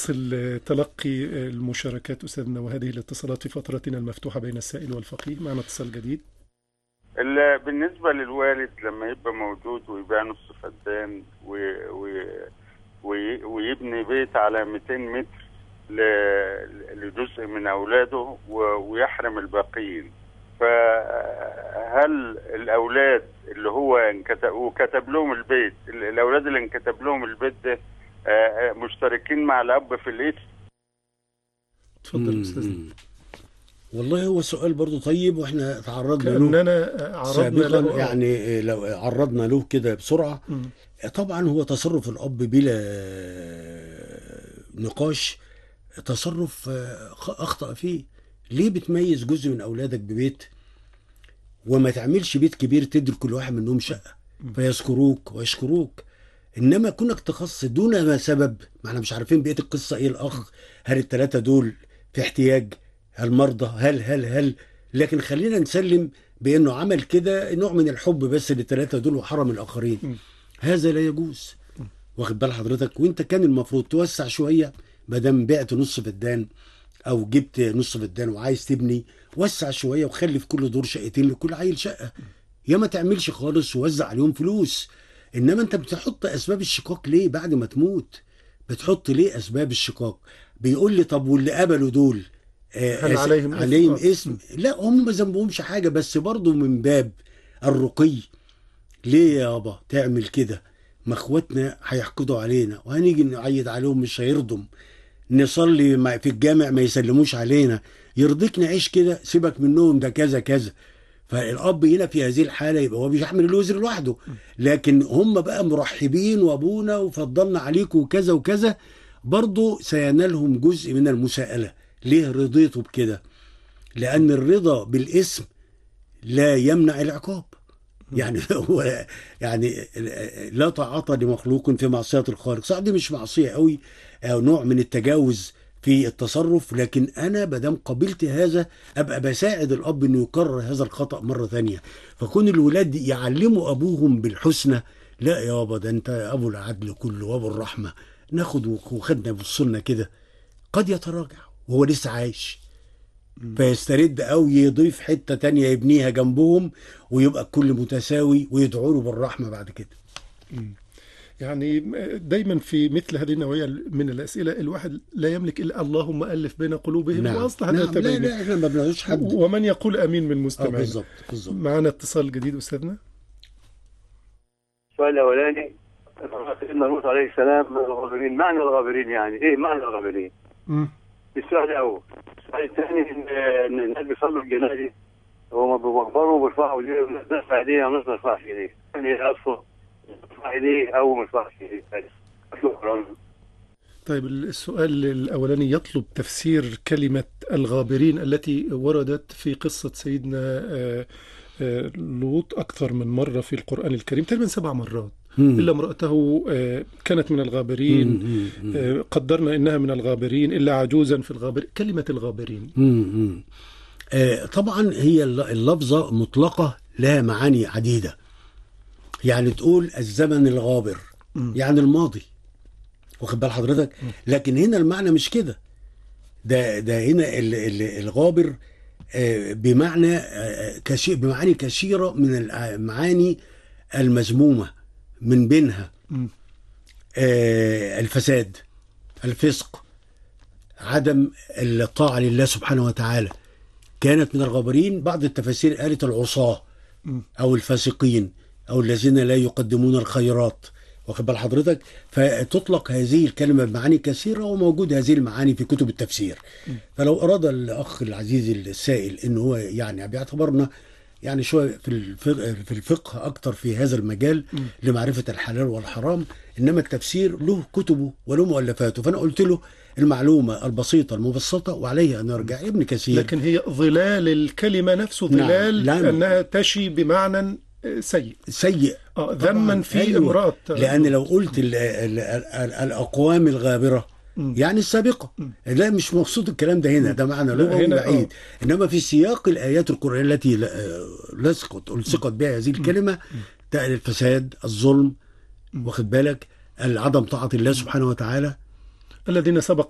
نواصل تلقي المشاركات أستاذنا وهذه الاتصالات في فترتنا المفتوحة بين السائل والفقيه معنا اتصال جديد ال- بالنسبة للوالد لما يبقى موجود ويبيع نص فدان و... و... وي- ويبني بيت على 200 متر ل... لجزء من أولاده و... ويحرم الباقيين فهل الأولاد اللي هو انكتب وكتب لهم البيت ال- الأولاد اللي انكتب لهم البيت ده آه، آه، مشتركين مع الأب في الإثم تفضل أستاذنا مم. والله هو سؤال برضو طيب واحنا تعرضنا له كأننا عرضنا سابقا له يعني لو عرضنا له كده بسرعة مم. طبعا هو تصرف الأب بلا نقاش تصرف خ- أخطأ فيه ليه بتميز جزء من أولادك ببيت وما تعملش بيت كبير تدي كل واحد منهم شقة فيذكروك ويشكروك إنما كونك تخص دون ما سبب ما احنا مش عارفين بقية القصة إيه الأخ هل الثلاثة دول في احتياج هل مرضى هل هل هل لكن خلينا نسلم بأنه عمل كده نوع من الحب بس للثلاثة دول وحرم الآخرين م. هذا لا يجوز واخد بال حضرتك وانت كان المفروض توسع شويه ما دام بعت نص فدان او جبت نص فدان وعايز تبني وسع شويه وخلي في كل دور شقتين لكل عيل شقه يا ما تعملش خالص ووزع عليهم فلوس انما انت بتحط اسباب الشقاق ليه بعد ما تموت بتحط ليه اسباب الشقاق بيقول لي طب واللي قبلوا دول آه، هل آس- عليهم عليهم إثم؟ اسم لا هم ما ذنبهمش حاجه بس برضه من باب الرقي ليه يابا تعمل كده ما اخواتنا هيحقدوا علينا وهنيجي نعيد عليهم مش هيرضم نصلي مع- في الجامع ما يسلموش علينا يرضيك نعيش كده سيبك منهم ده كذا كذا فالاب هنا في هذه الحاله يبقى هو بيحمل الوزر لوحده لكن هم بقى مرحبين وابونا وفضلنا عليكم وكذا وكذا برضه سينالهم جزء من المساءله ليه رضيتوا بكده لان الرضا بالاسم لا يمنع العقاب يعني هو يعني لا طاعة لمخلوق في معصية الخالق صح دي مش معصية قوي أو نوع من التجاوز في التصرف لكن أنا بدم قبلت هذا أبقى بساعد الأب إنه يكرر هذا الخطأ مرة ثانية فكون الولاد يعلموا أبوهم بالحسنى لا يابا ده أنت أبو العدل كله وأبو الرحمة ناخد وخدنا بصلنا كده قد يتراجع وهو لسه عايش فيسترد او يضيف حته تانية يبنيها جنبهم ويبقى الكل متساوي ويدعوا له بالرحمه بعد كده يعني دايما في مثل هذه النوعية من الأسئلة الواحد لا يملك إلا اللهم ألف بين قلوبهم وأصلح نعم. ذات لا بينهم لا احنا ما بنعوزش حد ومن يقول امين من اه المستمعين بالظبط بالظبط معنا اتصال جديد استاذنا السؤال الاولاني سيدنا لوط عليه السلام من الغابرين معنى الغابرين يعني ايه معنى الغابرين؟ مم. السؤال الاول السؤال الثاني ان إن الناس بيصلوا الجنازه هما بيكبروا وبيرفعوا ايديه والناس ترفع ايديها والناس ما ترفعش ايديها يعني اصلا ترفع ايديه او ما ترفعش ايديه شكرا طيب السؤال الاولاني يطلب تفسير كلمه الغابرين التي وردت في قصه سيدنا آه، آه، لوط اكثر من مره في القران الكريم تقريبا سبع مرات مم. الا امراته آه، كانت من الغابرين مم. مم. آه، قدرنا انها من الغابرين الا عجوزا في الغابر كلمه الغابرين مم. آه طبعا هي الل- اللفظه مطلقه لها معاني عديده يعني تقول الزمن الغابر مم. يعني الماضي واخد بال حضرتك لكن هنا المعنى مش كده ده ده هنا ال- ال- الغابر آه، بمعنى آه، كثير بمعاني كثيره من المعاني المذمومه من بينها مم. آه، الفساد الفسق عدم الطاعه لله سبحانه وتعالى كانت من الغابرين بعض التفاسير قالت العصاه مم. او الفاسقين او الذين لا يقدمون الخيرات واخد بال حضرتك فتطلق هذه الكلمه بمعاني كثيره وموجود هذه المعاني في كتب التفسير فلو اراد الاخ العزيز السائل ان هو يعني بيعتبرنا يعني شويه في الفقه, في الفقه اكتر في هذا المجال لمعرفه الحلال والحرام انما التفسير له كتبه وله مؤلفاته فانا قلت له المعلومه البسيطه المبسطه وعليه ان يرجع ابن كثير لكن هي ظلال الكلمه نفسه نعم، ظلال نعم. انها تشي بمعنى آه، سيء سيء اه طبعاً، ذما في أيوة. امراه لان لو قلت ال ال ال الاقوام الغابره مم. يعني السابقه لا مش مقصود الكلام ده هنا ده معنى لغوي هنا، بعيد انما في سياق الايات القرانيه التي ل- آه، لصقت الصقت بها هذه الكلمه ده الفساد الظلم واخد بالك عدم طاعه الله سبحانه وتعالى الذين سبق